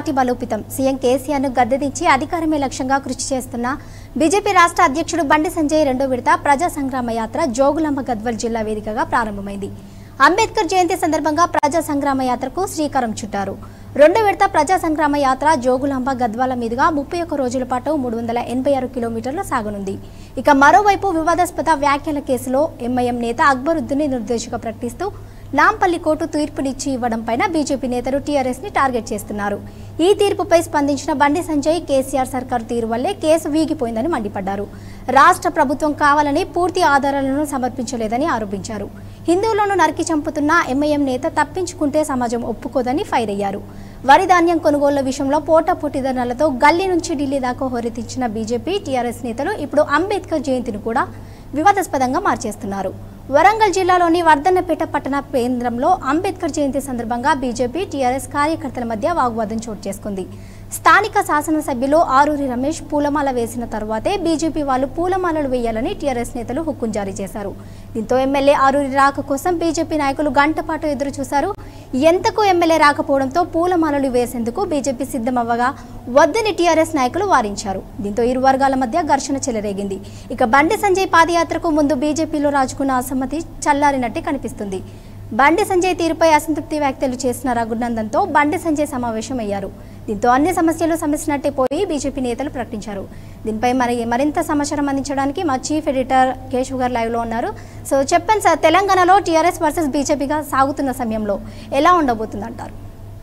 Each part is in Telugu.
పార్టీ బలోపేతం సీఎం కేసీఆర్ ను గద్దెదించి అధికారమే లక్ష్యంగా కృషి చేస్తున్న బీజేపీ రాష్ట్ర అధ్యక్షుడు బండి సంజయ్ రెండో విడత ప్రజా సంగ్రామ యాత్ర జోగులాంబ గద్వాల్ జిల్లా వేదికగా ప్రారంభమైంది అంబేద్కర్ జయంతి సందర్భంగా ప్రజా సంగ్రామ యాత్రకు శ్రీకారం చుట్టారు రెండో విడత ప్రజా సంగ్రామ యాత్ర జోగులాంబ గద్వాల మీదుగా ముప్పై ఒక్క రోజుల పాటు మూడు వందల ఎనభై ఆరు కిలోమీటర్ల సాగనుంది ఇక మరోవైపు వివాదాస్పద వ్యాఖ్యల కేసులో ఎంఐఎం నేత అక్బరుద్దీన్ నిర్దేశక ప్రకటిస్తూ నాంపల్లి కోర్టు తీర్పునిచ్చి ఇవ్వడం పైన బీజేపీ నేతలు టీఆర్ఎస్ ని టార్గెట్ చేస్తున్నారు ఈ తీర్పుపై స్పందించిన బండి సంజయ్ కేసీఆర్ సర్కారు తీరు వల్లే కేసు వీగిపోయిందని మండిపడ్డారు రాష్ట్ర ప్రభుత్వం కావాలని పూర్తి ఆధారాలను సమర్పించలేదని ఆరోపించారు హిందువులను నరికి చంపుతున్న ఎంఐఎం నేత తప్పించుకుంటే సమాజం ఒప్పుకోదని ఫైర్ అయ్యారు వరి ధాన్యం కొనుగోళ్ల విషయంలో పోటాపోటీ ధరలతో గల్లీ నుంచి ఢిల్లీ దాకా హోరెత్తించిన బీజేపీ టీఆర్ఎస్ నేతలు ఇప్పుడు అంబేద్కర్ జయంతిని కూడా వివాదాస్పదంగా మార్చేస్తున్నారు వరంగల్ జిల్లాలోని వర్ధన్నపేట పట్టణ కేంద్రంలో అంబేద్కర్ జయంతి సందర్భంగా బీజేపీ టీఆర్ఎస్ కార్యకర్తల మధ్య వాగ్వాదం చోటు చేసుకుంది స్థానిక శాసనసభ్యులు ఆరూరి రమేష్ పూలమాల వేసిన తర్వాతే బీజేపీ వాళ్ళు పూలమాలలు వేయాలని టీఆర్ఎస్ నేతలు హుక్కుం జారీ చేశారు దీంతో ఎమ్మెల్యే ఆరూరి రాక కోసం బీజేపీ నాయకులు గంట పాటు ఎదురు చూశారు ఎంతకు ఎమ్మెల్యే రాకపోవడంతో పూలమాలలు వేసేందుకు బీజేపీ సిద్ధమవ్వగా వద్దని టీఆర్ఎస్ నాయకులు వారించారు దీంతో ఇరు వర్గాల మధ్య ఘర్షణ చెలరేగింది ఇక బండి సంజయ్ పాదయాత్రకు ముందు బీజేపీలో రాజుకున్న అసమ్మతి చల్లారినట్టే కనిపిస్తుంది బండి సంజయ్ తీరుపై అసంతృప్తి వ్యాఖ్యలు చేసిన రఘునందన్తో బండి సంజయ్ సమావేశమయ్యారు దీంతో అన్ని సమస్యలు సమస్యనట్టే పోయి బీజేపీ నేతలు ప్రకటించారు దీనిపై మరి మరింత సమాచారం అందించడానికి మా చీఫ్ ఎడిటర్ కేశవ్ గారు లైవ్లో ఉన్నారు సో చెప్పండి సార్ తెలంగాణలో టీఆర్ఎస్ వర్సెస్ బీజేపీగా సాగుతున్న సమయంలో ఎలా ఉండబోతుంది అంటారు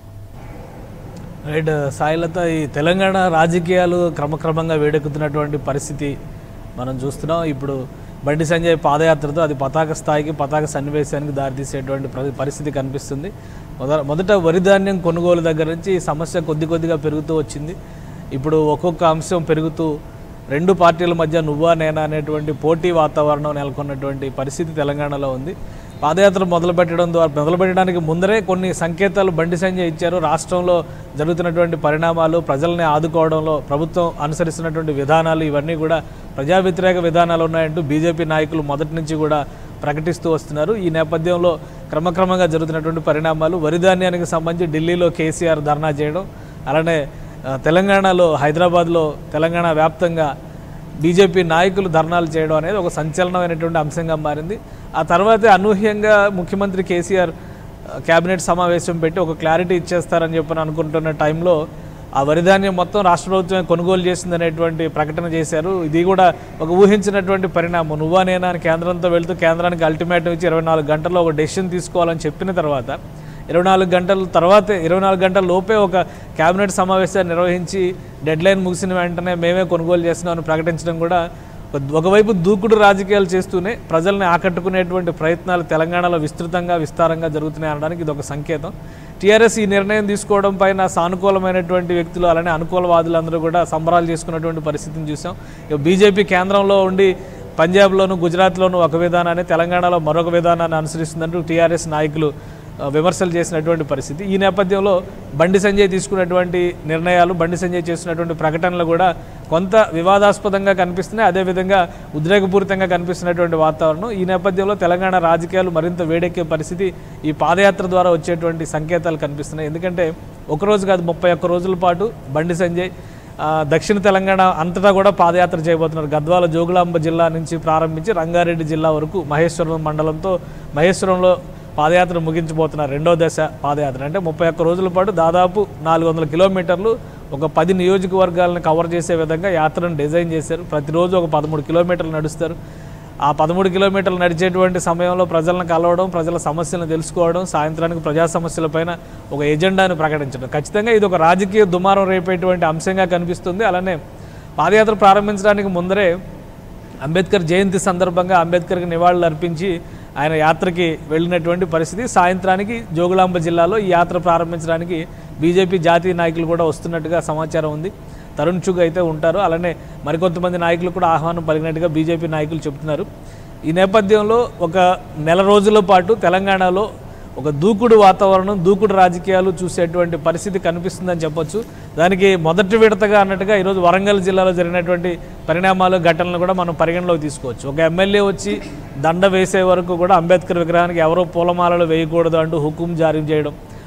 రైట్ సాయిలత ఈ తెలంగాణ రాజకీయాలు క్రమక్రమంగా వేడెక్కుతున్నటువంటి పరిస్థితి మనం చూస్తున్నాం ఇప్పుడు బండి సంజయ్ పాదయాత్రతో అది పతాక స్థాయికి పతాక సన్నివేశానికి దారితీసేటువంటి ప్ర- పరిస్థితి కనిపిస్తుంది మొద మొదట వరి ధాన్యం కొనుగోలు దగ్గర నుంచి ఈ సమస్య కొద్ది కొద్దిగా పెరుగుతూ వచ్చింది ఇప్పుడు ఒక్కొక్క అంశం పెరుగుతూ రెండు పార్టీల మధ్య నువ్వా నేనా అనేటువంటి పోటీ వాతావరణం నెలకొన్నటువంటి పరిస్థితి తెలంగాణలో ఉంది పాదయాత్ర మొదలుపెట్టడం ద్వారా మొదలుపెట్టడానికి ముందరే కొన్ని సంకేతాలు బండి సంజయ్ ఇచ్చారు రాష్ట్రంలో జరుగుతున్నటువంటి పరిణామాలు ప్రజల్ని ఆదుకోవడంలో ప్రభుత్వం అనుసరిస్తున్నటువంటి విధానాలు ఇవన్నీ కూడా ప్రజా వ్యతిరేక విధానాలు ఉన్నాయంటూ బీజేపీ నాయకులు మొదటి నుంచి కూడా ప్రకటిస్తూ వస్తున్నారు ఈ నేపథ్యంలో క్రమక్రమంగా జరుగుతున్నటువంటి పరిణామాలు వరి ధాన్యానికి సంబంధించి ఢిల్లీలో కేసీఆర్ ధర్నా చేయడం అలానే ఆ, తెలంగాణలో హైదరాబాద్లో తెలంగాణ వ్యాప్తంగా బీజేపీ నాయకులు ధర్నాలు చేయడం అనేది ఒక సంచలనమైనటువంటి అంశంగా మారింది ఆ తర్వాతే అనూహ్యంగా ముఖ్యమంత్రి కేసీఆర్ ఆ, కేబినెట్ సమావేశం పెట్టి ఒక క్లారిటీ ఇచ్చేస్తారని చెప్పని అనుకుంటున్న టైంలో ఆ వరిధాన్యం మొత్తం రాష్ట్ర ప్రభుత్వమే కొనుగోలు చేసిందనేటువంటి ప్రకటన చేశారు ఇది కూడా ఒక ఊహించినటువంటి పరిణామం నువ్వా నేనా అని కేంద్రంతో వెళ్తూ కేంద్రానికి అల్టిమేటం ఇచ్చి ఇరవై నాలుగు గంటల్లో ఒక డెసిషన్ తీసుకోవాలని చెప్పిన తర్వాత ఇరవై నాలుగు గంటల తర్వాతే ఇరవై నాలుగు గంటల లోపే ఒక కేబినెట్ సమావేశాన్ని నిర్వహించి డెడ్ లైన్ ముగిసిన వెంటనే మేమే కొనుగోలు చేస్తున్నామని ప్రకటించడం కూడా ఒక- ఒకవైపు దూకుడు రాజకీయాలు చేస్తూనే ప్రజల్ని ఆకట్టుకునేటువంటి ప్రయత్నాలు తెలంగాణలో విస్తృతంగా విస్తారంగా జరుగుతున్నాయి అనడానికి ఇది ఒక సంకేతం టీఆర్ఎస్ ఈ నిర్ణయం తీసుకోవడం పైన సానుకూలమైనటువంటి వ్యక్తులు అలానే అనుకూలవాదులందరూ కూడా సంబరాలు చేసుకున్నటువంటి పరిస్థితిని చూసాం ఇక బీజేపీ కేంద్రంలో ఉండి పంజాబ్లోను గుజరాత్లోను ఒక విధానాన్ని తెలంగాణలో మరొక విధానాన్ని అనుసరిస్తుందంటూ టీఆర్ఎస్ నాయకులు ఆ, విమర్శలు చేసినటువంటి పరిస్థితి ఈ నేపథ్యంలో బండి సంజయ్ తీసుకున్నటువంటి నిర్ణయాలు బండి సంజయ్ చేస్తున్నటువంటి ప్రకటనలు కూడా కొంత వివాదాస్పదంగా కనిపిస్తున్నాయి అదేవిధంగా ఉద్రేకపూరితంగా కనిపిస్తున్నటువంటి వాతావరణం ఈ నేపథ్యంలో తెలంగాణ రాజకీయాలు మరింత వేడెక్కే పరిస్థితి ఈ పాదయాత్ర ద్వారా వచ్చేటువంటి సంకేతాలు కనిపిస్తున్నాయి ఎందుకంటే ఒక రోజు కాదు ముప్పై ఒక్క రోజుల పాటు బండి సంజయ్ ఆ, దక్షిణ తెలంగాణ అంతటా కూడా పాదయాత్ర చేయబోతున్నారు గద్వాల జోగులాంబ జిల్లా నుంచి ప్రారంభించి రంగారెడ్డి జిల్లా వరకు మహేశ్వరం మండలంతో మహేశ్వరంలో పాదయాత్ర ముగించబోతున్నారు రెండో దశ పాదయాత్ర అంటే ముప్పై ఒక్క రోజుల పాటు దాదాపు నాలుగు వందల కిలోమీటర్లు ఒక పది నియోజకవర్గాలను కవర్ చేసే విధంగా యాత్రను డిజైన్ చేశారు ప్రతిరోజు ఒక పదమూడు కిలోమీటర్లు నడుస్తారు ఆ పదమూడు కిలోమీటర్లు నడిచేటువంటి సమయంలో ప్రజలను కలవడం ప్రజల సమస్యలను తెలుసుకోవడం సాయంత్రానికి ప్రజా సమస్యలపైన ఒక ఎజెండాను ప్రకటించడం ఖచ్చితంగా ఇది ఒక రాజకీయ దుమారం రేపేటువంటి అంశంగా కనిపిస్తుంది అలానే పాదయాత్ర ప్రారంభించడానికి ముందరే అంబేద్కర్ జయంతి సందర్భంగా అంబేద్కర్కి నివాళులు అర్పించి ఆయన యాత్రకి వెళ్ళినటువంటి పరిస్థితి సాయంత్రానికి జోగులాంబ జిల్లాలో ఈ యాత్ర ప్రారంభించడానికి బీజేపీ జాతీయ నాయకులు కూడా వస్తున్నట్టుగా సమాచారం ఉంది తరుణ్ చుగ్ అయితే ఉంటారు అలానే మరికొంతమంది నాయకులు కూడా ఆహ్వానం పలికినట్టుగా బీజేపీ నాయకులు చెబుతున్నారు ఈ నేపథ్యంలో ఒక నెల రోజుల పాటు తెలంగాణలో ఒక దూకుడు వాతావరణం దూకుడు రాజకీయాలు చూసేటువంటి పరిస్థితి కనిపిస్తుందని చెప్పొచ్చు దానికి మొదటి విడతగా అన్నట్టుగా ఈరోజు వరంగల్ జిల్లాలో జరిగినటువంటి పరిణామాలు ఘటనలు కూడా మనం పరిగణలోకి తీసుకోవచ్చు ఒక ఎమ్మెల్యే వచ్చి దండ వేసే వరకు కూడా అంబేద్కర్ విగ్రహానికి ఎవరో పూలమాలలు వేయకూడదు అంటూ హుకుం జారీ చేయడం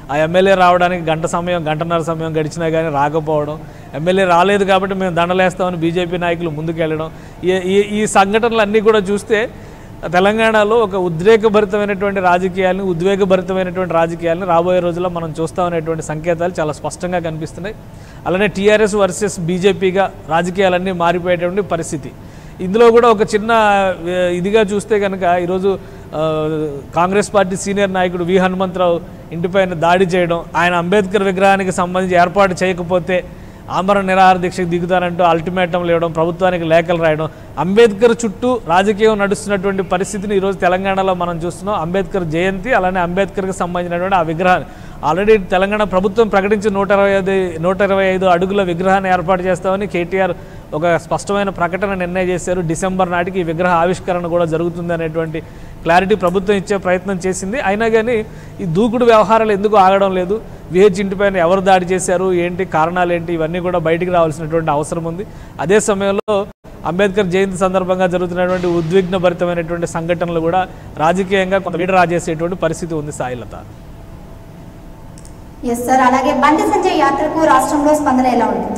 ఆ ఎమ్మెల్యే రావడానికి గంట సమయం గంటన్నర సమయం గడిచినా కానీ రాకపోవడం ఎమ్మెల్యే రాలేదు కాబట్టి మేము దండలేస్తామని బీజేపీ నాయకులు ముందుకెళ్ళడం ఈ- ఈ ఈ సంఘటనలు అన్నీ కూడా చూస్తే తెలంగాణలో ఒక ఉద్రేకభరితమైనటువంటి రాజకీయాలను ఉద్వేగభరితమైనటువంటి రాజకీయాలను రాబోయే రోజుల్లో మనం చూస్తామనేటువంటి సంకేతాలు చాలా స్పష్టంగా కనిపిస్తున్నాయి అలానే టీఆర్ఎస్ వర్సెస్ బీజేపీగా రాజకీయాలన్నీ మారిపోయేటువంటి పరిస్థితి ఇందులో కూడా ఒక చిన్న ఆ, ఇదిగా చూస్తే కనుక ఈరోజు ఆ, కాంగ్రెస్ పార్టీ సీనియర్ నాయకుడు వి హనుమంతరావు ఇంటిపైన దాడి చేయడం ఆయన అంబేద్కర్ విగ్రహానికి సంబంధించి ఏర్పాటు చేయకపోతే ఆమరణ నిరాహార దీక్షకు దిగుతారంటూ అల్టిమేటంలు ఇవ్వడం ప్రభుత్వానికి లేఖలు రాయడం అంబేద్కర్ చుట్టూ రాజకీయం నడుస్తున్నటువంటి పరిస్థితిని ఈరోజు తెలంగాణలో మనం చూస్తున్నాం అంబేద్కర్ జయంతి అలానే అంబేద్కర్కి సంబంధించినటువంటి ఆ విగ్రహాన్ని ఆల్రెడీ తెలంగాణ ప్రభుత్వం ప్రకటించి నూట ఇరవై ఐదు నూట ఇరవై ఐదు అడుగుల విగ్రహాన్ని ఏర్పాటు చేస్తామని కేటీఆర్ ఒక స్పష్టమైన ప్రకటన నిర్ణయం చేశారు డిసెంబర్ నాటికి ఈ విగ్రహ ఆవిష్కరణ కూడా జరుగుతుంది అనేటువంటి క్లారిటీ ప్రభుత్వం ఇచ్చే ప్రయత్నం చేసింది అయినా కానీ ఈ దూకుడు వ్యవహారాలు ఎందుకు ఆగడం లేదు విహెచ్ ఇంటిపైన ఎవరు దాడి చేశారు ఏంటి కారణాలు ఏంటి ఇవన్నీ కూడా బయటికి రావాల్సినటువంటి అవసరం ఉంది అదే సమయంలో అంబేద్కర్ జయంతి సందర్భంగా జరుగుతున్నటువంటి ఉద్విగ్నభరితమైనటువంటి సంఘటనలు కూడా రాజకీయంగా కొంత వీడరా చేసేటువంటి పరిస్థితి ఉంది సాయిలత ఎస్ సార్ అలాగే బండి సంజయ్ యాత్రకు రాష్ట్రంలో స్పందన ఎలా ఉంటుంది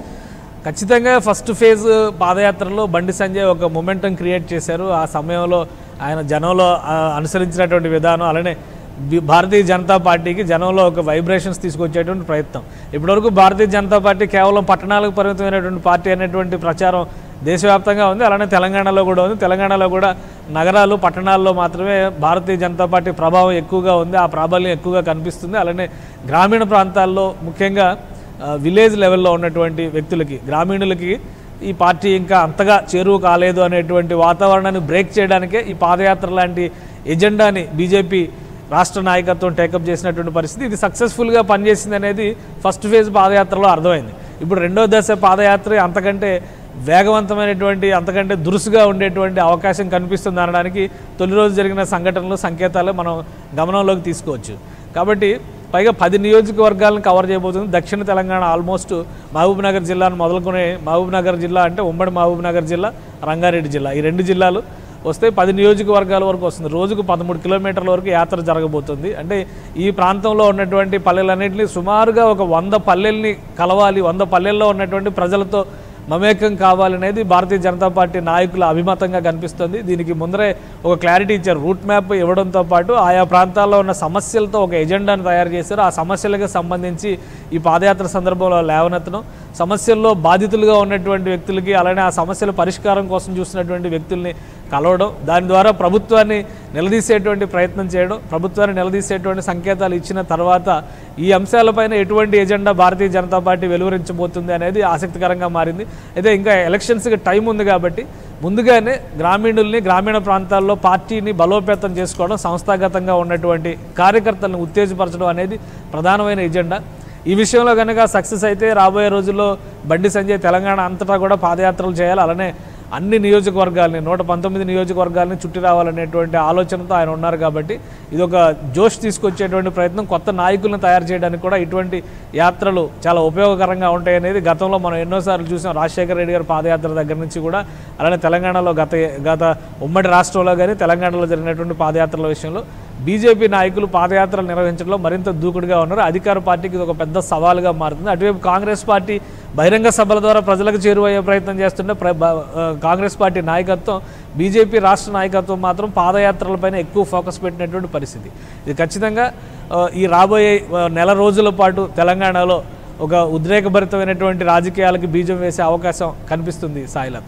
ఖచ్చితంగా ఫస్ట్ ఫేజ్ పాదయాత్రలో బండి సంజయ్ ఒక మొమెంటం క్రియేట్ చేశారు ఆ సమయంలో ఆయన జనంలో ఆ, అనుసరించినటువంటి విధానం అలానే బి- భారతీయ జనతా పార్టీకి జనంలో ఒక వైబ్రేషన్స్ తీసుకొచ్చేటువంటి ప్రయత్నం ఇప్పటివరకు భారతీయ జనతా పార్టీ కేవలం పట్టణాలకు పరిమితమైనటువంటి పార్టీ అనేటువంటి ప్రచారం దేశవ్యాప్తంగా ఉంది అలానే తెలంగాణలో కూడా ఉంది తెలంగాణలో కూడా నగరాలు పట్టణాల్లో మాత్రమే భారతీయ జనతా పార్టీ ప్రభావం ఎక్కువగా ఉంది ఆ ప్రాబల్యం ఎక్కువగా కనిపిస్తుంది అలానే గ్రామీణ ప్రాంతాల్లో ముఖ్యంగా ఆ, విలేజ్ లెవెల్లో ఉన్నటువంటి వ్యక్తులకి గ్రామీణులకి ఈ పార్టీ ఇంకా అంతగా చేరువ కాలేదు అనేటువంటి వాతావరణాన్ని బ్రేక్ చేయడానికే ఈ పాదయాత్ర లాంటి ఎజెండాని బీజేపీ రాష్ట్ర నాయకత్వం టేకప్ చేసినటువంటి పరిస్థితి ఇది సక్సెస్ఫుల్గా పనిచేసింది అనేది ఫస్ట్ ఫేజ్ పాదయాత్రలో అర్థమైంది ఇప్పుడు రెండో దశ పాదయాత్ర అంతకంటే వేగవంతమైనటువంటి అంతకంటే దురుసుగా ఉండేటువంటి అవకాశం కనిపిస్తుంది అనడానికి తొలి రోజు జరిగిన సంఘటనలు సంకేతాలు మనం గమనంలోకి తీసుకోవచ్చు కాబట్టి పైగా పది నియోజకవర్గాలను కవర్ చేయబోతుంది దక్షిణ తెలంగాణ ఆల్మోస్ట్ మహబూబ్ నగర్ జిల్లాను మొదలుకొని మహబూబ్ నగర్ జిల్లా అంటే ఉమ్మడి మహబూబ్ నగర్ జిల్లా రంగారెడ్డి జిల్లా ఈ రెండు జిల్లాలు వస్తే పది నియోజకవర్గాల వరకు వస్తుంది రోజుకు పదమూడు కిలోమీటర్ల వరకు యాత్ర జరగబోతుంది అంటే ఈ ప్రాంతంలో ఉన్నటువంటి పల్లెలన్నింటినీ సుమారుగా ఒక వంద పల్లెల్ని కలవాలి వంద పల్లెల్లో ఉన్నటువంటి ప్రజలతో మమేకం కావాలనేది భారతీయ జనతా పార్టీ నాయకుల అభిమతంగా కనిపిస్తుంది దీనికి ముందరే ఒక క్లారిటీ ఇచ్చారు రూట్ మ్యాప్ ఇవ్వడంతో పాటు ఆయా ప్రాంతాల్లో ఉన్న సమస్యలతో ఒక ఎజెండాను తయారు చేశారు ఆ సమస్యలకు సంబంధించి ఈ పాదయాత్ర సందర్భంలో లేవనెత్తడం సమస్యల్లో బాధితులుగా ఉన్నటువంటి వ్యక్తులకి అలానే ఆ సమస్యల పరిష్కారం కోసం చూసినటువంటి వ్యక్తుల్ని కలవడం దాని ద్వారా ప్రభుత్వాన్ని నిలదీసేటువంటి ప్రయత్నం చేయడం ప్రభుత్వాన్ని నిలదీసేటువంటి సంకేతాలు ఇచ్చిన తర్వాత ఈ అంశాలపైన ఎటువంటి ఎజెండా భారతీయ జనతా పార్టీ వెలువరించబోతుంది అనేది ఆసక్తికరంగా మారింది అయితే ఇంకా ఎలక్షన్స్కి టైం ఉంది కాబట్టి ముందుగానే గ్రామీణుల్ని గ్రామీణ ప్రాంతాల్లో పార్టీని బలోపేతం చేసుకోవడం సంస్థాగతంగా ఉన్నటువంటి కార్యకర్తలను ఉత్తేజపరచడం అనేది ప్రధానమైన ఎజెండా ఈ విషయంలో కనుక సక్సెస్ అయితే రాబోయే రోజుల్లో బండి సంజయ్ తెలంగాణ అంతటా కూడా పాదయాత్రలు చేయాలి అలానే అన్ని నియోజకవర్గాల్ని నూట పంతొమ్మిది నియోజకవర్గాల్ని చుట్టి రావాలనేటువంటి ఆలోచనతో ఆయన ఉన్నారు కాబట్టి ఇది ఒక జోష్ తీసుకొచ్చేటువంటి ప్రయత్నం కొత్త నాయకులను తయారు చేయడానికి కూడా ఇటువంటి యాత్రలు చాలా ఉపయోగకరంగా ఉంటాయనేది గతంలో మనం ఎన్నోసార్లు చూసాం రాజశేఖర రెడ్డి గారి పాదయాత్ర దగ్గర నుంచి కూడా అలానే తెలంగాణలో గత గత ఉమ్మడి రాష్ట్రంలో కానీ తెలంగాణలో జరిగినటువంటి పాదయాత్రల విషయంలో బీజేపీ నాయకులు పాదయాత్రలు నిర్వహించడంలో మరింత దూకుడుగా ఉన్నారు అధికార పార్టీకి ఇది ఒక పెద్ద సవాలుగా మారుతుంది అటువైపు కాంగ్రెస్ పార్టీ బహిరంగ సభల ద్వారా ప్రజలకు చేరువయ్యే ప్రయత్నం చేస్తుంటే ప్ర- బ- ఆ, కాంగ్రెస్ పార్టీ నాయకత్వం బీజేపీ రాష్ట్ర నాయకత్వం మాత్రం పాదయాత్రలపైన ఎక్కువ ఫోకస్ పెట్టినటువంటి పరిస్థితి ఇది ఖచ్చితంగా ఆ, ఈ రాబోయే ఆ, నెల రోజుల పాటు తెలంగాణలో ఒక ఉద్రేకభరితమైనటువంటి రాజకీయాలకు బీజం వేసే అవకాశం కనిపిస్తుంది సాయిలత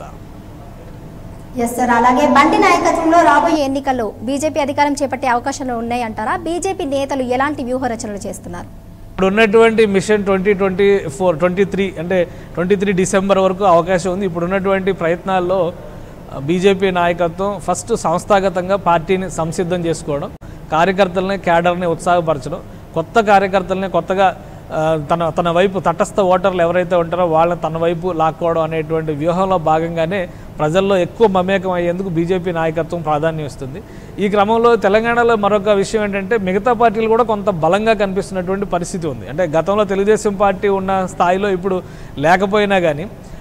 ఎస్ సార్ అలాగే బండి నాయకత్వంలో రాబోయే ఎన్నికల్లో బీజేపీ అధికారం చేపట్టే అవకాశాలు ఉన్నాయంటారా బీజేపీ నేతలు ఎలాంటి వ్యూహ రచనలు చేస్తున్నారు ఇప్పుడు ఉన్నటువంటి mission twenty twenty four twenty three అంటే ట్వంటీ త్రీ డిసెంబర్ వరకు అవకాశం ఉంది ఇప్పుడు ఉన్నటువంటి ప్రయత్నాల్లో ఆ, బీజేపీ నాయకత్వం ఫస్ట్ సంస్థాగతంగా పార్టీని సంసిద్ధం చేసుకోవడం కార్యకర్తలని క్యాడర్ని ఉత్సాహపరచడం కొత్త కార్యకర్తల్ని కొత్తగా ఆ, తన తన వైపు తటస్థ ఓటర్లు ఎవరైతే ఉంటారో వాళ్ళని తన వైపు లాక్కోవడం అనేటువంటి వ్యూహంలో భాగంగానే ప్రజల్లో ఎక్కువ మమేకం అయ్యేందుకు బీజేపీ నాయకత్వం ప్రాధాన్యం ఇస్తుంది ఈ క్రమంలో తెలంగాణలో మరొక విషయం ఏంటంటే మిగతా పార్టీలు కూడా కొంత బలంగా కనిపిస్తున్నటువంటి పరిస్థితి ఉంది అంటే గతంలో తెలుగుదేశం పార్టీ ఉన్న స్థాయిలో ఇప్పుడు లేకపోయినా కానీ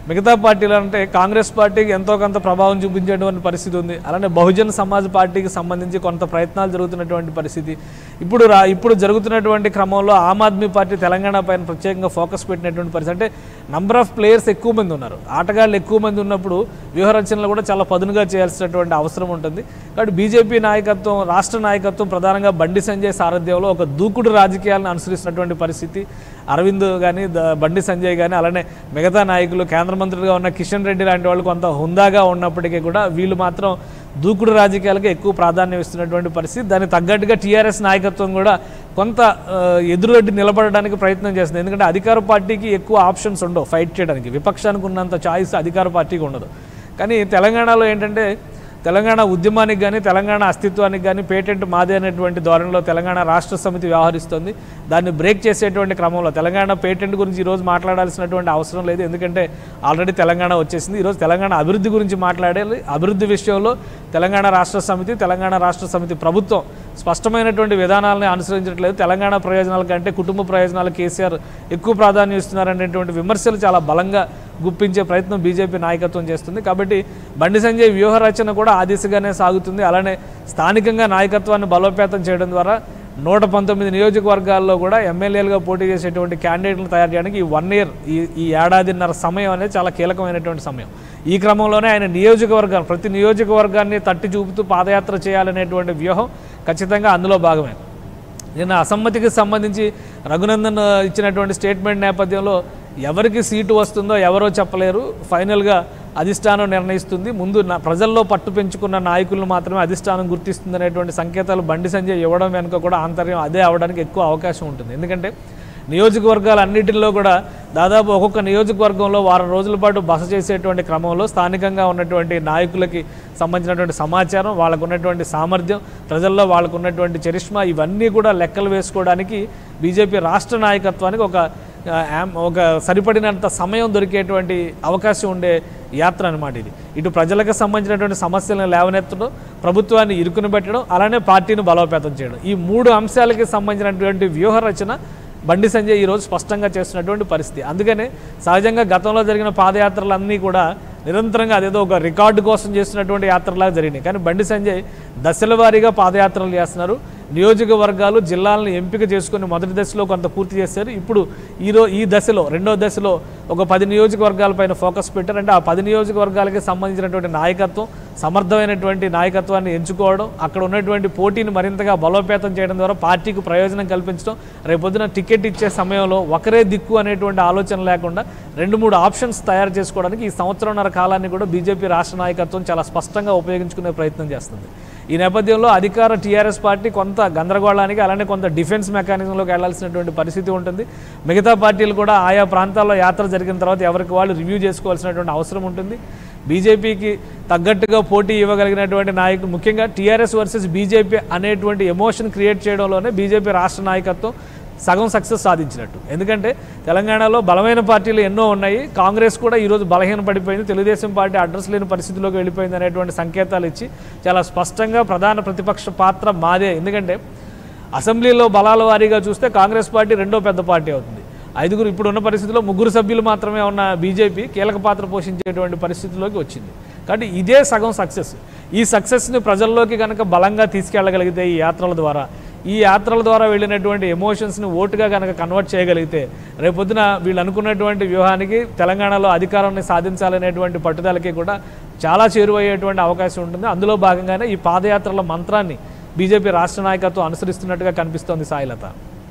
మిగతా పార్టీలు అంటే కాంగ్రెస్ పార్టీకి ఎంతో కొంత ప్రభావం చూపించేటువంటి పరిస్థితి ఉంది అలానే బహుజన్ సమాజ్ పార్టీకి సంబంధించి కొంత ప్రయత్నాలు జరుగుతున్నటువంటి పరిస్థితి ఇప్పుడు రా ఇప్పుడు జరుగుతున్నటువంటి క్రమంలో ఆమ్ ఆద్మీ పార్టీ తెలంగాణ పైన ప్రత్యేకంగా ఫోకస్ పెట్టినటువంటి పరిస్థితి అంటే నంబర్ ఆఫ్ ప్లేయర్స్ ఎక్కువ మంది ఉన్నారు ఆటగాళ్ళు ఎక్కువ మంది ఉన్నప్పుడు వ్యూహరచనలు కూడా చాలా పదునుగా చేయాల్సినటువంటి అవసరం ఉంటుంది కాబట్టి బీజేపీ నాయకత్వం రాష్ట్ర నాయకత్వం ప్రధానంగా బండి సంజయ్ సారథ్యంలో ఒక దూకుడు రాజకీయాలను అనుసరిస్తున్నటువంటి పరిస్థితి అరవింద్ కానీ బండి సంజయ్ కానీ అలానే మిగతా నాయకులు కేంద్ర మంత్రులుగా ఉన్న కిషన్ రెడ్డి లాంటి వాళ్ళు కొంత హుందాగా ఉన్నప్పటికీ కూడా వీళ్ళు మాత్రం దూకుడు రాజకీయాలకు ఎక్కువ ప్రాధాన్యం ఇస్తున్నటువంటి పరిస్థితి దానికి తగ్గట్టుగా టీఆర్ఎస్ నాయకత్వం కూడా కొంత ఆ, ఎదురొడ్డి నిలబడడానికి ప్రయత్నం చేస్తుంది ఎందుకంటే అధికార పార్టీకి ఎక్కువ ఆప్షన్స్ ఉండవు ఫైట్ చేయడానికి విపక్షానికి ఉన్నంత చాయిస్ అధికార పార్టీకి ఉండదు కానీ తెలంగాణలో ఏంటంటే తెలంగాణ ఉద్యమానికి కానీ తెలంగాణ అస్తిత్వానికి కానీ పేటెంట్ మాదే అనేటువంటి ధోరణిలో తెలంగాణ రాష్ట్ర సమితి వ్యవహరిస్తుంది దాన్ని బ్రేక్ చేసేటువంటి క్రమంలో తెలంగాణ పేటెంట్ గురించి ఈరోజు మాట్లాడాల్సినటువంటి అవసరం లేదు ఎందుకంటే ఆల్రెడీ తెలంగాణ వచ్చేసింది ఈరోజు తెలంగాణ అభివృద్ధి గురించి మాట్లాడాలి అభివృద్ధి విషయంలో తెలంగాణ రాష్ట్ర సమితి తెలంగాణ రాష్ట్ర సమితి ప్రభుత్వం స్పష్టమైనటువంటి విధానాలను అనుసరించట్లేదు తెలంగాణ ప్రయోజనాల కంటే కుటుంబ ప్రయోజనాలు కేసీఆర్ ఎక్కువ ప్రాధాన్యం ఇస్తున్నారనేటువంటి విమర్శలు చాలా బలంగా గుప్పించే ప్రయత్నం బీజేపీ నాయకత్వం చేస్తుంది కాబట్టి బండి సంజయ్ వ్యూహ రచన కూడా ఆ దిశగానే సాగుతుంది అలానే స్థానికంగా నాయకత్వాన్ని బలోపేతం చేయడం ద్వారా నూట పంతొమ్మిది నియోజకవర్గాల్లో కూడా ఎమ్మెల్యేలుగా పోటీ చేసేటువంటి క్యాండిడేట్లను తయారు చేయడానికి ఈ వన్ ఇయర్ ఈ ఈ ఏడాదిన్నర సమయం అనేది చాలా కీలకమైనటువంటి సమయం ఈ క్రమంలోనే ఆయన నియోజకవర్గాన్ని ప్రతి నియోజకవర్గాన్ని తట్టి చూపుతూ పాదయాత్ర చేయాలనేటువంటి వ్యూహం ఖచ్చితంగా అందులో భాగమే నిన్న అసమ్మతికి సంబంధించి రఘునందన్ ఇచ్చినటువంటి స్టేట్మెంట్ నేపథ్యంలో ఎవరికి సీటు వస్తుందో ఎవరో చెప్పలేరు ఫైనల్గా అధిష్టానం నిర్ణయిస్తుంది ముందు నా ప్రజల్లో పట్టు పెంచుకున్న నాయకులను మాత్రమే అధిష్టానం గుర్తిస్తుంది అనేటువంటి సంకేతాలు బండి సంజయ్ ఇవ్వడం వెనుక కూడా ఆంతర్యం అదే అవడానికి ఎక్కువ అవకాశం ఉంటుంది ఎందుకంటే నియోజకవర్గాలన్నిటిలో కూడా దాదాపు ఒక్కొక్క నియోజకవర్గంలో వారం రోజుల పాటు బస చేసేటువంటి క్రమంలో స్థానికంగా ఉన్నటువంటి నాయకులకి సంబంధించినటువంటి సమాచారం వాళ్ళకు ఉన్నటువంటి సామర్థ్యం ప్రజల్లో వాళ్ళకు ఉన్నటువంటి చరిష్మా ఇవన్నీ కూడా లెక్కలు వేసుకోవడానికి బీజేపీ రాష్ట్ర నాయకత్వానికి ఒక ఆ, యామ్- ఒక సరిపడినంత సమయం దొరికేటువంటి అవకాశం ఉండే యాత్ర అనమాట ఇది ఇటు ప్రజలకు సంబంధించినటువంటి సమస్యలను లేవనెత్తడం ప్రభుత్వాన్ని ఇరుకుని పెట్టడం అలానే పార్టీని బలోపేతం చేయడం ఈ మూడు అంశాలకి సంబంధించినటువంటి వ్యూహ రచన బండి సంజయ్ ఈరోజు స్పష్టంగా చేస్తున్నటువంటి పరిస్థితి అందుకనే సహజంగా గతంలో జరిగిన పాదయాత్రలన్నీ కూడా నిరంతరంగా అదేదో ఒక రికార్డు కోసం చేస్తున్నటువంటి యాత్రలాగా జరిగినాయి కానీ బండి సంజయ్ దశల వారీగా పాదయాత్రలు చేస్తున్నారు నియోజకవర్గాలు జిల్లాలను ఎంపిక చేసుకుని మొదటి దశలో కొంత పూర్తి చేశారు ఇప్పుడు ఈరో ఈ దశలో రెండో దశలో ఒక పది నియోజకవర్గాలపైన ఫోకస్ పెట్టారు అంటే ఆ పది నియోజకవర్గాలకి సంబంధించినటువంటి నాయకత్వం సమర్థమైనటువంటి నాయకత్వాన్ని ఎంచుకోవడం అక్కడ ఉన్నటువంటి పోటీని మరింతగా బలోపేతం చేయడం ద్వారా పార్టీకి ప్రయోజనం కల్పించడం రేపొద్దున టికెట్ ఇచ్చే సమయంలో ఒకరే దిక్కు అనేటువంటి ఆలోచన లేకుండా రెండు మూడు ఆప్షన్స్ తయారు చేసుకోవడానికి ఈ సంవత్సరంన్నర కాలాన్ని కూడా బీజేపీ రాష్ట్ర నాయకత్వం చాలా స్పష్టంగా ఉపయోగించుకునే ప్రయత్నం చేస్తుంది ఈ నేపథ్యంలో అధికార టీఆర్ఎస్ పార్టీ కొంత గందరగోళానికి అలానే కొంత డిఫెన్స్ మెకానిజంలోకి వెళ్లాల్సినటువంటి పరిస్థితి ఉంటుంది మిగతా పార్టీలు కూడా ఆయా ప్రాంతాల్లో యాత్ర జరిగిన తర్వాత ఎవరికి వాళ్ళు రివ్యూ చేసుకోవాల్సినటువంటి అవసరం ఉంటుంది బీజేపీకి తగ్గట్టుగా పోటీ ఇవ్వగలిగినటువంటి నాయకులు ముఖ్యంగా టీఆర్ఎస్ వర్సెస్ బీజేపీ అనేటువంటి ఎమోషన్ క్రియేట్ చేయడంలోనే బీజేపీ రాష్ట్ర నాయకత్వం సగం సక్సెస్ సాధించినట్టు ఎందుకంటే తెలంగాణలో బలమైన పార్టీలు ఎన్నో ఉన్నాయి కాంగ్రెస్ కూడా ఈరోజు బలహీన పడిపోయింది తెలుగుదేశం పార్టీ అడ్రస్ లేని పరిస్థితిలోకి వెళ్ళిపోయింది అనేటువంటి సంకేతాలు ఇచ్చి చాలా స్పష్టంగా ప్రధాన ప్రతిపక్ష పాత్ర మాదే ఎందుకంటే అసెంబ్లీలో బలాల వారీగా చూస్తే కాంగ్రెస్ పార్టీ రెండో పెద్ద పార్టీ అవుతుంది ఐదుగురు ఇప్పుడు ఉన్న పరిస్థితిలో ముగ్గురు సభ్యులు మాత్రమే ఉన్న బీజేపీ కీలక పాత్ర పోషించేటువంటి పరిస్థితిలోకి వచ్చింది కాబట్టి ఇదే సగం సక్సెస్ ఈ సక్సెస్ని ప్రజల్లోకి కనుక బలంగా తీసుకెళ్ళగలిగితే ఈ యాత్రల ద్వారా ఈ యాత్రల ద్వారా వెళ్ళినటువంటి ఎమోషన్స్ని ఓటుగా కనుక కన్వర్ట్ చేయగలిగితే రేపొద్దున వీళ్ళు అనుకున్నటువంటి వ్యూహానికి తెలంగాణలో అధికారాన్ని సాధించాలనేటువంటి పట్టుదలకి కూడా చాలా చేరువయ్యేటువంటి అవకాశం ఉంటుంది అందులో భాగంగానే ఈ పాదయాత్రల మంత్రాన్ని బీజేపీ రాష్ట్ర నాయకత్వం అనుసరిస్తున్నట్టుగా కనిపిస్తోంది సాయిలత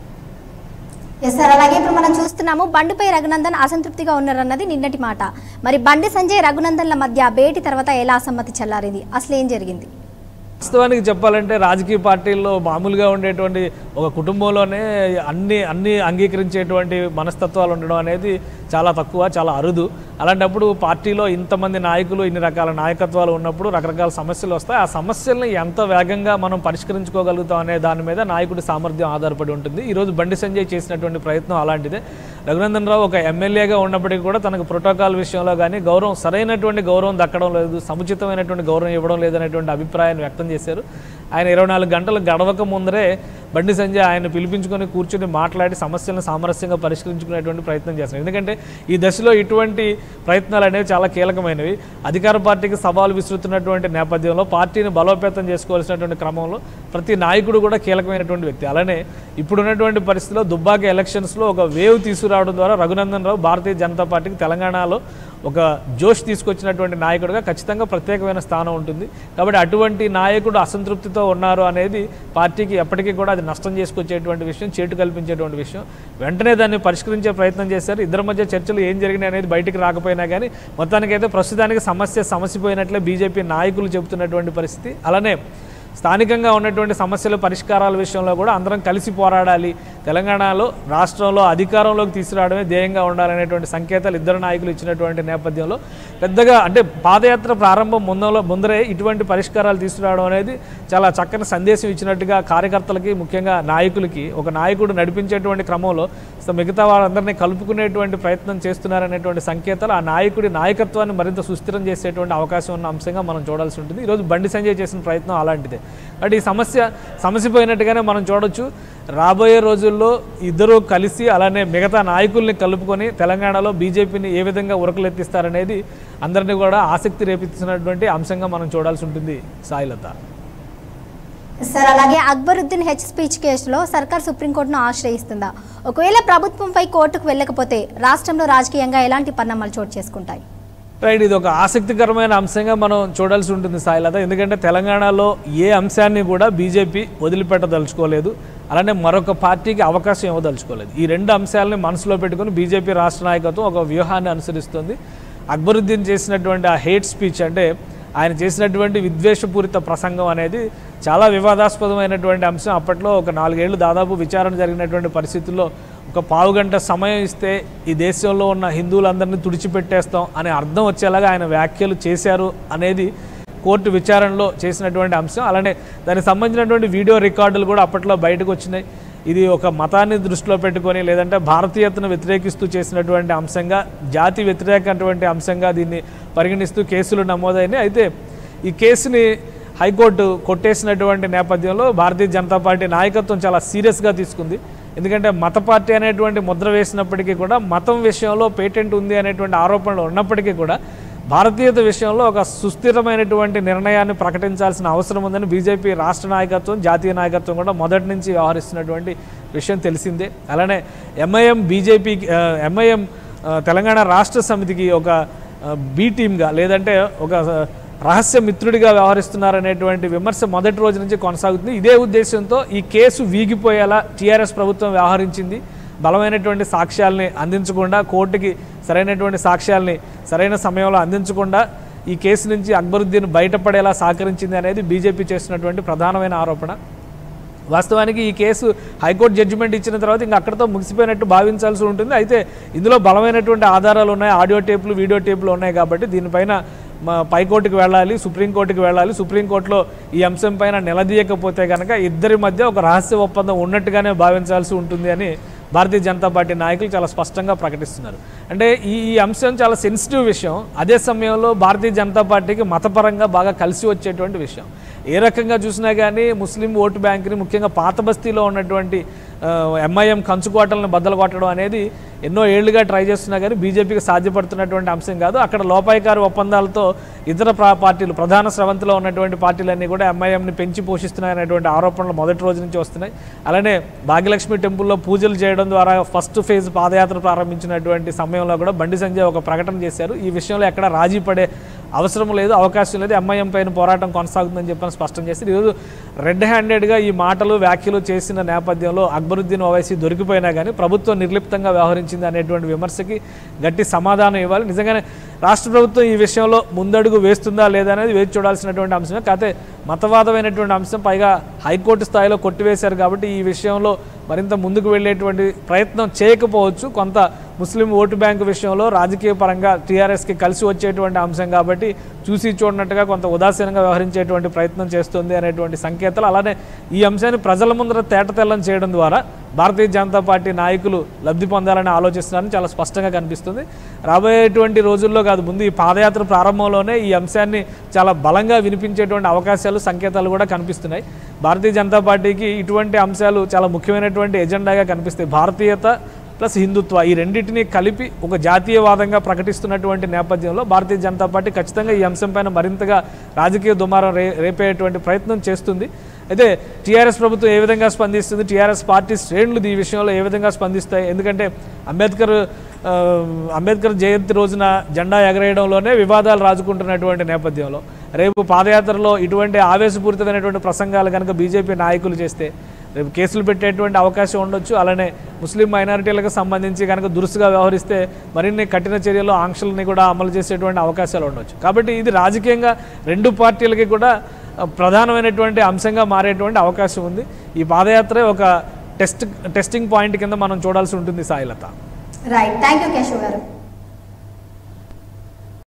ఎస్ సార్ అలాగే ఇప్పుడు మనం చూస్తున్నాము బండిపై రఘునందన్ అసంతృప్తిగా ఉన్నారన్నది నిన్నటి మాట మరి బండి సంజయ్ రఘునందన్ల మధ్య భేటీ తర్వాత ఎలా అసమ్మతి చల్లారింది అసలు ఏం జరిగింది వాస్తవానికి చెప్పాలంటే రాజకీయ పార్టీల్లో మామూలుగా ఉండేటువంటి ఒక కుటుంబంలోనే అన్ని అన్ని అంగీకరించేటువంటి మనస్తత్వాలు ఉండడం అనేది చాలా తక్కువ చాలా అరుదు అలాంటప్పుడు పార్టీలో ఇంతమంది నాయకులు ఇన్ని రకాల నాయకత్వాలు ఉన్నప్పుడు రకరకాల సమస్యలు వస్తాయి ఆ సమస్యల్ని ఎంత వేగంగా మనం పరిష్కరించుకోగలుగుతాం అనే దాని మీద నాయకుడి సామర్థ్యం ఆధారపడి ఉంటుంది ఈరోజు బండి సంజయ్ చేసినటువంటి ప్రయత్నం అలాంటిదే రఘునందన్ రావు ఒక ఎమ్మెల్యేగా ఉన్నప్పటికీ కూడా తనకు ప్రోటోకాల్ విషయంలో కానీ గౌరవం సరైనటువంటి గౌరవం దక్కడం లేదు సముచితమైనటువంటి గౌరవం ఇవ్వడం లేదనేటువంటి అభిప్రాయాన్ని వ్యక్తం చేశారు ఆయన ఇరవై నాలుగు గంటలు గడవక ముందరే బండి సంజయ్ ఆయన పిలిపించుకొని కూర్చొని మాట్లాడి సమస్యలను సామరస్యంగా పరిష్కరించుకునేటువంటి ప్రయత్నం చేస్తున్నారు ఎందుకంటే ఈ దశలో ఇటువంటి ప్రయత్నాలు అనేవి చాలా కీలకమైనవి అధికార పార్టీకి సవాలు విసురుతున్నటువంటి నేపథ్యంలో పార్టీని బలోపేతం చేసుకోవాల్సినటువంటి క్రమంలో ప్రతి నాయకుడు కూడా కీలకమైనటువంటి వ్యక్తి అలానే ఇప్పుడున్నటువంటి పరిస్థితిలో దుబ్బాక ఎలక్షన్స్లో ఒక వేవ్ తీసుకురావడం ద్వారా రఘునందన్ రావు భారతీయ జనతా పార్టీకి తెలంగాణలో ఒక జోష్ తీసుకొచ్చినటువంటి నాయకుడిగా ఖచ్చితంగా ప్రత్యేకమైన స్థానం ఉంటుంది కాబట్టి అటువంటి నాయకుడు అసంతృప్తితో ఉన్నారు అనేది పార్టీకి ఎప్పటికీ కూడా అది నష్టం చేసుకొచ్చేటువంటి విషయం చేటు కల్పించేటువంటి విషయం వెంటనే దాన్ని పరిష్కరించే ప్రయత్నం చేశారు ఇద్దరి మధ్య చర్చలు ఏం జరిగినాయి అనేది బయటికి రాకపోయినా కానీ మొత్తానికైతే ప్రస్తుతానికి సమస్య సమసిపోయినట్లే బీజేపీ నాయకులు చెబుతున్నటువంటి పరిస్థితి అలానే స్థానికంగా ఉన్నటువంటి సమస్యల పరిష్కారాల విషయంలో కూడా అందరం కలిసి పోరాడాలి తెలంగాణలో రాష్ట్రంలో అధికారంలోకి తీసుకురావడమే ధ్యేయంగా ఉండాలనేటువంటి సంకేతాలు ఇద్దరు నాయకులు ఇచ్చినటువంటి నేపథ్యంలో పెద్దగా అంటే పాదయాత్ర ప్రారంభం ముందలో ముందరే ఇటువంటి పరిష్కారాలు తీసుకురావడం అనేది చాలా చక్కని సందేశం ఇచ్చినట్టుగా కార్యకర్తలకి ముఖ్యంగా నాయకులకి ఒక నాయకుడు నడిపించేటువంటి క్రమంలో సో మిగతా వాళ్ళందరినీ కలుపుకునేటువంటి ప్రయత్నం చేస్తున్నారనేటువంటి సంకేతాలు ఆ నాయకుడి నాయకత్వాన్ని మరింత సుస్థిరం చేసేటువంటి అవకాశం ఉన్న అంశంగా మనం చూడాల్సి ఉంటుంది ఈరోజు బండి సంజయ్ చేసిన ప్రయత్నం అలాంటిదే కాబట్టి ఈ సమస్య సమసిపోయినట్టుగానే మనం చూడొచ్చు రాబోయే రోజుల్లో ఇద్దరూ కలిసి అలానే మిగతా నాయకుల్ని కలుపుకొని తెలంగాణలో బీజేపీని ఏ విధంగా ఉరకలెత్తిస్తారనేది అందరినీ కూడా ఆసక్తి రేపిస్తున్నటువంటి అంశంగా మనం చూడాల్సి ఉంటుంది సాయిలత సార్ అలాగే అక్బరుద్దీన్ హెచ్ స్పీచ్ కేసులో సర్కార్ సుప్రీంకోర్టును ఆశ్రయిస్తుందా ఒకవేళ ప్రభుత్వంపై కోర్టుకు వెళ్ళకపోతే రాష్ట్రంలో రాజకీయంగా ఎలాంటి పరిణామాలు చోటు చేసుకుంటాయి రైట్ ఇది ఒక ఆసక్తికరమైన అంశంగా మనం చూడాల్సి ఉంటుంది సాయిలత ఎందుకంటే తెలంగాణలో ఏ అంశాన్ని కూడా బీజేపీ వదిలిపెట్టదలుచుకోలేదు అలానే మరొక పార్టీకి అవకాశం ఇవ్వదలుచుకోలేదు ఈ రెండు అంశాలని మనసులో పెట్టుకుని బీజేపీ రాష్ట్ర నాయకత్వం ఒక వ్యూహాన్ని అనుసరిస్తుంది అక్బరుద్దీన్ చేసినటువంటి ఆ హేట్ స్పీచ్ అంటే ఆయన చేసినటువంటి విద్వేషపూరిత ప్రసంగం అనేది చాలా వివాదాస్పదమైనటువంటి అంశం అప్పట్లో ఒక నాలుగేళ్లు దాదాపు విచారణ జరిగినటువంటి పరిస్థితుల్లో ఒక పావు గంట సమయం ఇస్తే ఈ దేశంలో ఉన్న హిందువులందరినీ తుడిచిపెట్టేస్తాం అనే అర్థం వచ్చేలాగా ఆయన వ్యాఖ్యలు చేశారు అనేది కోర్టు విచారణలో చేసినటువంటి అంశం అలానే దానికి సంబంధించినటువంటి వీడియో రికార్డులు కూడా అప్పట్లో బయటకు వచ్చినాయి ఇది ఒక మతాన్ని దృష్టిలో పెట్టుకొని లేదంటే భారతీయతను వ్యతిరేకిస్తూ చేసినటువంటి అంశంగా జాతి వ్యతిరేకటువంటి అంశంగా దీన్ని పరిగణిస్తూ కేసులు నమోదైనాయి అయితే ఈ కేసుని హైకోర్టు కొట్టేసినటువంటి నేపథ్యంలో భారతీయ జనతా పార్టీ నాయకత్వం చాలా సీరియస్గా తీసుకుంది ఎందుకంటే మత పార్టీ అనేటువంటి ముద్ర వేసినప్పటికీ కూడా మతం విషయంలో పేటెంట్ ఉంది అనేటువంటి ఆరోపణలు ఉన్నప్పటికీ కూడా భారతీయత విషయంలో ఒక సుస్థిరమైనటువంటి నిర్ణయాన్ని ప్రకటించాల్సిన అవసరం ఉందని బీజేపీ రాష్ట్ర నాయకత్వం జాతీయ నాయకత్వం కూడా మొదటి నుంచి వ్యవహరిస్తున్నటువంటి విషయం తెలిసిందే అలానే ఎంఐఎం బీజేపీ ఎంఐఎం తెలంగాణ రాష్ట్ర సమితికి ఒక ఆ, బి టీమ్గా లేదంటే ఒక ఆ, రహస్య మిత్రుడిగా వ్యవహరిస్తున్నారనేటువంటి విమర్శ మొదటి రోజు నుంచి కొనసాగుతుంది ఇదే ఉద్దేశంతో ఈ కేసు వీగిపోయేలా టీఆర్ఎస్ ప్రభుత్వం వ్యవహరించింది బలమైనటువంటి సాక్ష్యాల్ని అందించకుండా కోర్టుకి సరైనటువంటి సాక్ష్యాల్ని సరైన సమయంలో అందించకుండా ఈ కేసు నుంచి అక్బరుద్దీన్ బయటపడేలా సహకరించింది అనేది బీజేపీ చేస్తున్నటువంటి ప్రధానమైన ఆరోపణ వాస్తవానికి ఈ కేసు హైకోర్టు జడ్జిమెంట్ ఇచ్చిన తర్వాత ఇంకా అక్కడితో ముగిసిపోయినట్టు భావించాల్సి ఉంటుంది అయితే ఇందులో బలమైనటువంటి ఆధారాలు ఉన్నాయి ఆడియో టేపులు వీడియో టేపులు ఉన్నాయి కాబట్టి దీనిపైన మా పైకోర్టుకు వెళ్ళాలి సుప్రీంకోర్టుకు వెళ్ళాలి సుప్రీంకోర్టులో ఈ అంశం పైన నిలదీయకపోతే కనుక ఇద్దరి మధ్య ఒక రహస్య ఒప్పందం ఉన్నట్టుగానే భావించాల్సి ఉంటుంది అని భారతీయ జనతా పార్టీ నాయకులు చాలా స్పష్టంగా ప్రకటిస్తున్నారు అంటే ఈ ఈ అంశం చాలా సెన్సిటివ్ విషయం అదే సమయంలో భారతీయ జనతా పార్టీకి మతపరంగా బాగా కలిసి వచ్చేటువంటి విషయం ఏ రకంగా చూసినా కానీ ముస్లిం ఓటు బ్యాంక్ని ముఖ్యంగా పాత బస్తీలో ఉన్నటువంటి ఆ, ఎంఐఎం కంచుకోటలను బద్దలు కొట్టడం అనేది ఎన్నో ఏళ్లుగా ట్రై చేస్తున్నా కానీ బీజేపీకి సాధ్యపడుతున్నటువంటి అంశం కాదు అక్కడ లోపాయికారి ఒప్పందాలతో ఇతర ప్రా- పార్టీలు ప్రధాన స్రవంతిలో ఉన్నటువంటి పార్టీలన్నీ కూడా ఎంఐఎంని పెంచి పోషిస్తున్నాయనేటువంటి ఆరోపణలు మొదటి రోజు నుంచి వస్తున్నాయి అలానే భాగ్యలక్ష్మి టెంపుల్లో పూజలు చేయడం ద్వారా ఫస్ట్ ఫేజ్ పాదయాత్ర ప్రారంభించినటువంటి సమయంలో కూడా బండి సంజయ్ ఒక ప్రకటన చేశారు ఈ విషయంలో ఎక్కడ రాజీ పడే అవసరం లేదు అవకాశం లేదు ఎంఐఎం పైన పోరాటం కొనసాగుతుందని చెప్పని స్పష్టం చేసి ఈరోజు రెడ్ హ్యాండెడ్గా ఈ మాటలు వ్యాఖ్యలు చేసిన నేపథ్యంలో అక్బరుద్దీన్ ఓవైసీ దొరికిపోయినా కానీ ప్రభుత్వం నిర్లిప్తంగా వ్యవహరించింది అనేటువంటి విమర్శకి గట్టి సమాధానం ఇవ్వాలి నిజంగానే రాష్ట్ర ప్రభుత్వం ఈ విషయంలో ముందడుగు వేస్తుందా లేదా అనేది వేచి చూడాల్సినటువంటి అంశమే కాకపోతే మతవాదమైనటువంటి అంశం పైగా హైకోర్టు స్థాయిలో కొట్టివేశారు కాబట్టి ఈ విషయంలో మరింత ముందుకు వెళ్ళేటువంటి ప్రయత్నం చేయకపోవచ్చు కొంత ముస్లిం ఓటు బ్యాంకు విషయంలో రాజకీయ పరంగా టీఆర్ఎస్కి కలిసి వచ్చేటువంటి అంశం కాబట్టి చూసి చూడనట్టుగా కొంత ఉదాసీనంగా వ్యవహరించేటువంటి ప్రయత్నం చేస్తుంది అనేటువంటి సంకేతాలు అలానే ఈ అంశాన్ని ప్రజల ముందర తేటతెల్లం చేయడం ద్వారా భారతీయ జనతా పార్టీ నాయకులు లబ్ధి పొందాలని ఆలోచిస్తున్నారని చాలా స్పష్టంగా కనిపిస్తుంది రాబోయేటువంటి రోజుల్లో కాదు ముందు ఈ పాదయాత్ర ప్రారంభంలోనే ఈ అంశాన్ని చాలా బలంగా వినిపించేటువంటి అవకాశాలు సంకేతాలు కూడా కనిపిస్తున్నాయి భారతీయ జనతా పార్టీకి ఇటువంటి అంశాలు చాలా ముఖ్యమైనటువంటి ఎజెండాగా కనిపిస్తాయి భారతీయత ప్లస్ హిందుత్వ ఈ రెండింటిని కలిపి ఒక జాతీయవాదంగా ప్రకటిస్తున్నటువంటి నేపథ్యంలో భారతీయ జనతా పార్టీ ఖచ్చితంగా ఈ అంశంపైన మరింతగా రాజకీయ దుమారం రే రేపేటువంటి ప్రయత్నం చేస్తుంది అయితే టీఆర్ఎస్ ప్రభుత్వం ఏ విధంగా స్పందిస్తుంది టీఆర్ఎస్ పార్టీ శ్రేణులు ఈ విషయంలో ఏ విధంగా స్పందిస్తాయి ఎందుకంటే అంబేద్కర్ ఆ, అంబేద్కర్ జయంతి రోజున జెండా ఎగరేయడంలోనే వివాదాలు రాజుకుంటున్నటువంటి నేపథ్యంలో రేపు పాదయాత్రలో ఇటువంటి ఆవేశపూరితమైనటువంటి ప్రసంగాలు కనుక బీజేపీ నాయకులు చేస్తే రేపు కేసులు పెట్టేటువంటి అవకాశం ఉండొచ్చు అలానే ముస్లిం మైనారిటీలకు సంబంధించి కనుక దురుసుగా వ్యవహరిస్తే మరిన్ని కఠిన చర్యలు ఆంక్షలని కూడా అమలు చేసేటువంటి అవకాశాలు ఉండొచ్చు కాబట్టి ఇది రాజకీయంగా రెండు పార్టీలకి కూడా ఆ, ప్రధానమైనటువంటి అంశంగా మారేటువంటి అవకాశం ఉంది ఈ పాదయాత్ర ఒక టెస్ట్ టెస్టింగ్ పాయింట్ కింద మనం చూడాల్సి ఉంటుంది Sailata right thank you Keshav గారు